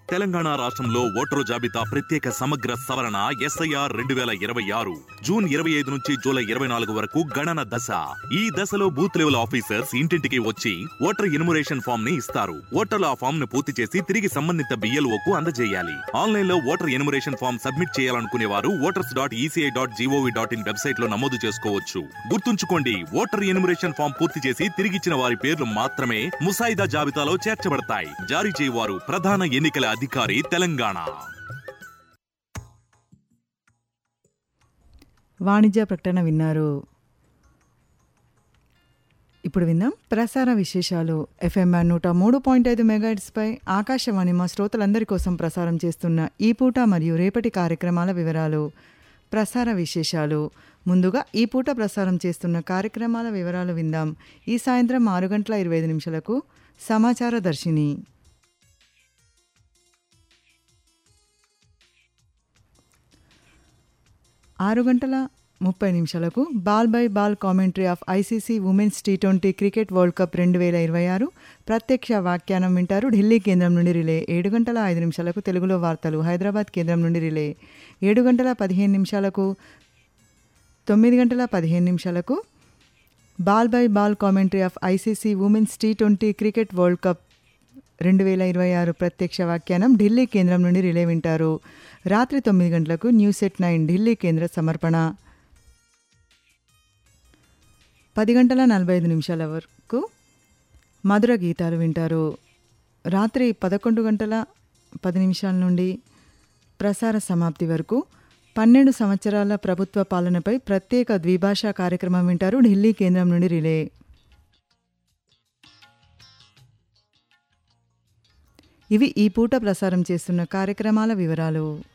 తెలంగాణ రాష్ట్రంలో ఓటరు జాబితా ప్రత్యేక సమగ్ర సవరణ ఎస్ఐఆర్ రెండు వేల ఇరవై ఆరు జూన్ ఇరవై ఐదు నుంచి జూలై ఇరవై నాలుగు వరకు గణన దశ ఈ దశలో బూత్ లెవెల్ ఆఫీసర్స్ ఇంటింటికి వచ్చి ఓటర్ ఎన్యుమరేషన్ ఫామ్ ని ఇస్తారు ఓటర్లు ఆ ఫామ్ ను పూర్తి చేసి తిరిగి సంబంధిత BLO కు అందజేయాలి ఆన్లైన్ లో ఓటర్ ఎన్యుమరేషన్ ఫామ్ సబ్మిట్ చేయాలనుకునే వారు voters dot ECI dot gov dot in website లో నమోదు చేసుకోవచ్చు గుర్తుంచుకోండి ఓటర్ ఎన్యుమరేషన్ ఫామ్ పూర్తి చేసి తిరిగిచ్చిన వారి పేర్లు మాత్రమే ముసాయిదా జాబితాలో చేర్చబడతాయి జారీ చేయవారు ప్రధాన ఎన్నికల అధికారి తెలంగాణ వాణిజ్య ప్రకటన విన్నారు ఇప్పుడు విందాం ప్రసార విశేషాలు ఎఫ్ఎంఆర్ నూట మూడు పాయింట్ ఐదు మెగాట్స్పై ఆకాశవాణి మా శ్రోతలందరి కోసం ప్రసారం చేస్తున్న ఈ పూట మరియు రేపటి కార్యక్రమాల వివరాలు ప్రసార విశేషాలు ముందుగా ఈ పూట ప్రసారం చేస్తున్న కార్యక్రమాల వివరాలు విందాం ఈ సాయంత్రం ఆరు గంటల ఇరవై ఐదు నిమిషాలకు సమాచార దర్శిని ఆరు గంటల ముప్పై నిమిషాలకు ball by ball commentary of ICC women's T twenty cricket world cup రెండు వేల ఇరవై ఆరు ప్రత్యక్ష వ్యాఖ్యానం వింటారు ఢిల్లీ కేంద్రం నుండి రిలే ఏడు గంటల ఐదు నిమిషాలకు తెలుగులో వార్తలు హైదరాబాద్ కేంద్రం నుండి రిలే ఏడు గంటల పదిహేను నిమిషాలకు తొమ్మిది గంటల పదిహేను నిమిషాలకు ball by ball commentary of ICC women's T twenty cricket world cup రెండు వేల ఇరవై ఆరు ప్రత్యక్ష వ్యాఖ్యానం ఢిల్లీ కేంద్రం నుండి రిలే వింటారు రాత్రి తొమ్మిది గంటలకు న్యూస్ ఎట్ నైన్ ఢిల్లీ కేంద్ర సమర్పణ పది గంటల నలభై ఐదు నిమిషాల వరకు మధుర గీతాలు వింటారు రాత్రి పదకొండు గంటల పది నిమిషాల నుండి ప్రసార సమాప్తి వరకు పన్నెండు సంవత్సరాల ప్రభుత్వ పాలనపై ప్రత్యేక ద్విభాషా కార్యక్రమం వింటారు ఢిల్లీ కేంద్రం నుండి రిలే ఇవి ఈ పూట ప్రసారం చేస్తున్న కార్యక్రమాల వివరాలు